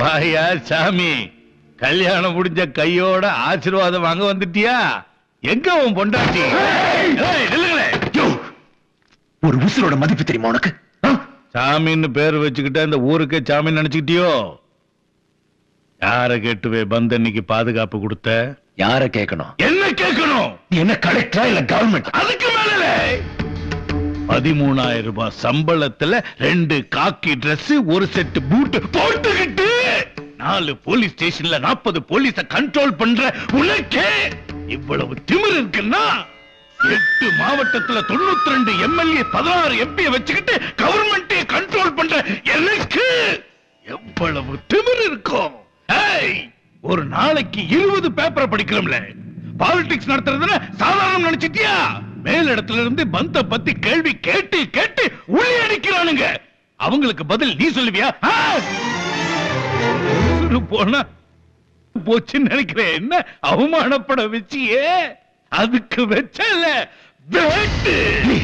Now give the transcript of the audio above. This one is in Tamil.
வாயா சாமி கல்யாணம் முடிஞ்ச கையோட ஆசீர்வாதம் வாங்க வந்துட்டியா எங்க உன் பொண்டாட்டி ஏய், நில்லுங்களே. யோ, ஒரு உசுரோட மதிப்பு தெரியுமா உனக்கு ஆ? சாமின்னு பேர் வச்சுக்கிட்ட இந்த ஊருக்கே சாமி நினைச்சுக்கிட்டியோ யார கேட்டுவே பந்தன்னைக்கு பாதுகாப்பு கொடுத்த யார கேட்கணும் என்ன கேட்கணும் நீ என்ன கலெக்டரா இல்ல கவர்மெண்ட் அதுக்கு மேல பதிமூணாயிரம் ரூபாய் சம்பளத்துல ரெண்டு காக்கி Dress ஒரு செட் பூட் போட்டுக்கிட்டு நாலு போலீஸ் ஸ்டேஷன்ல நாற்பது போலீஸ கண்ட்ரோல் பண்ற உனக்கே இவ்வளவு திமிரு இருக்குன்னா எட்டு மாவட்டத்துல தொண்ணூத்தி ரெண்டு எம்எல்ஏ பதினாறு எம்பி வச்சுக்கிட்டு கவர்மெண்டே கண்ட்ரோல் பண்ற எனக்கு எவ்வளவு திமிரு இருக்கும் ஏய், ஒரு நாளைக்கு இருபது பேப்பரை படிக்கிறோம்ல பாலிடிக்ஸ் நடத்துறதுன்னு சாதாரணம் நினைச்சிட்டியா மேல் இடத்துல இருந்து பந்த பத்தி கேள்வி கேட்டு கேட்டு உள்ளே அடிக்கிறானுங்க அவங்களுக்கு பதில் நீ சொல்லுவியா ஆ? உசுரு போனா போச்சுன்னு நினைக்கிறேன் என்ன அவமானப்பட வச்சியே அதுக்கு வச்சல வேட்டு